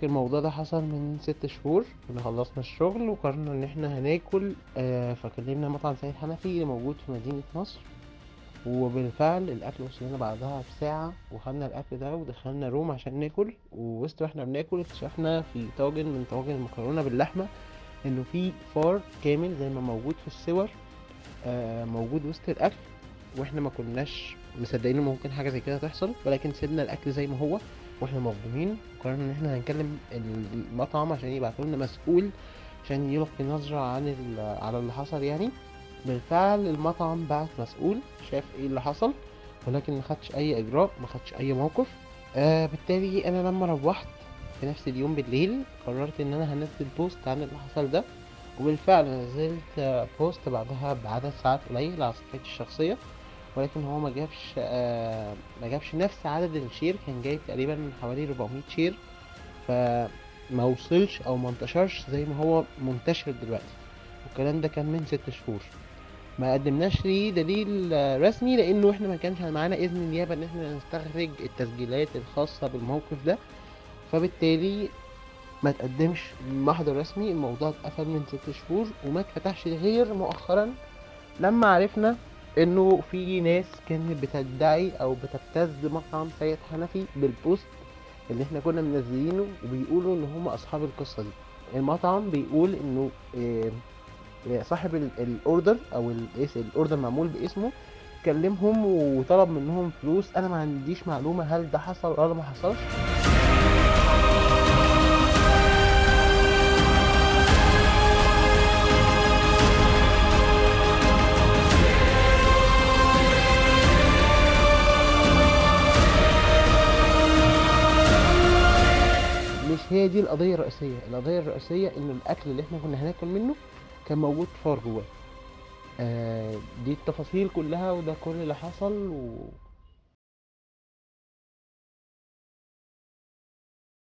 الموضوع ده حصل من ست شهور كنا خلصنا الشغل وقررنا ان احنا هناكل آه فكلمنا مطعم سيد حنفي اللي موجود في مدينة نصر وبالفعل الاكل وصل لنا بعدها بساعة وخدنا الاكل ده ودخلنا روم عشان ناكل ووسط واحنا بناكل اكتشفنا في طاجن من طواجن المكرونة باللحمة انه في فار كامل زي ما موجود في الصور آه موجود وسط الاكل واحنا ما كناش مصدقين إن ممكن حاجه زي كده تحصل ولكن سيبنا الاكل زي ما هو واحنا مصدومين وقررنا ان احنا هنكلم المطعم عشان يبعتوا لنا مسؤول عشان يلقي نظرة عن ال- على اللي حصل يعني بالفعل المطعم بعت مسؤول شاف ايه اللي حصل ولكن ما خدش اي اجراء ما خدش اي موقف آه بالتالي انا لما روحت في نفس اليوم بالليل قررت ان انا هنزل بوست عن اللي حصل ده وبالفعل نزلت آه، بوست بعدها بعدد ساعات قليل على صفحتي الشخصية ولكن هو ما جابش آه ما جابش نفس عدد الشير كان جايب تقريبا حوالي 400 شير فما وصلش او ما انتشرش زي ما هو منتشر دلوقتي والكلام ده كان من ست شهور ما قدمناش ليه دليل آه، رسمي لانه احنا ما كانش معانا اذن النيابه ان احنا نستخرج التسجيلات الخاصه بالموقف ده فبالتالي ما تقدمش محضر رسمي الموضوع اتقفل من ست شهور وما اتفتحش غير مؤخرا لما عرفنا انه في ناس كانت بتدعي او بتبتز مطعم سيد حنفي بالبوست اللي احنا كنا منزلينه وبيقولوا ان هم اصحاب القصه دي المطعم بيقول انه آه، آه، صاحب ال- الاوردر او ال- إيس- الاوردر معمول باسمه كلمهم وطلب منهم فلوس انا ما عنديش معلومه هل ده حصل ولا ما حصلش مش هي دي القضية الرئيسية القضية الرئيسية ان الاكل اللي احنا كنا هناكل منه كان موجود فار جواه آه دي التفاصيل كلها وده كل اللي حصل و...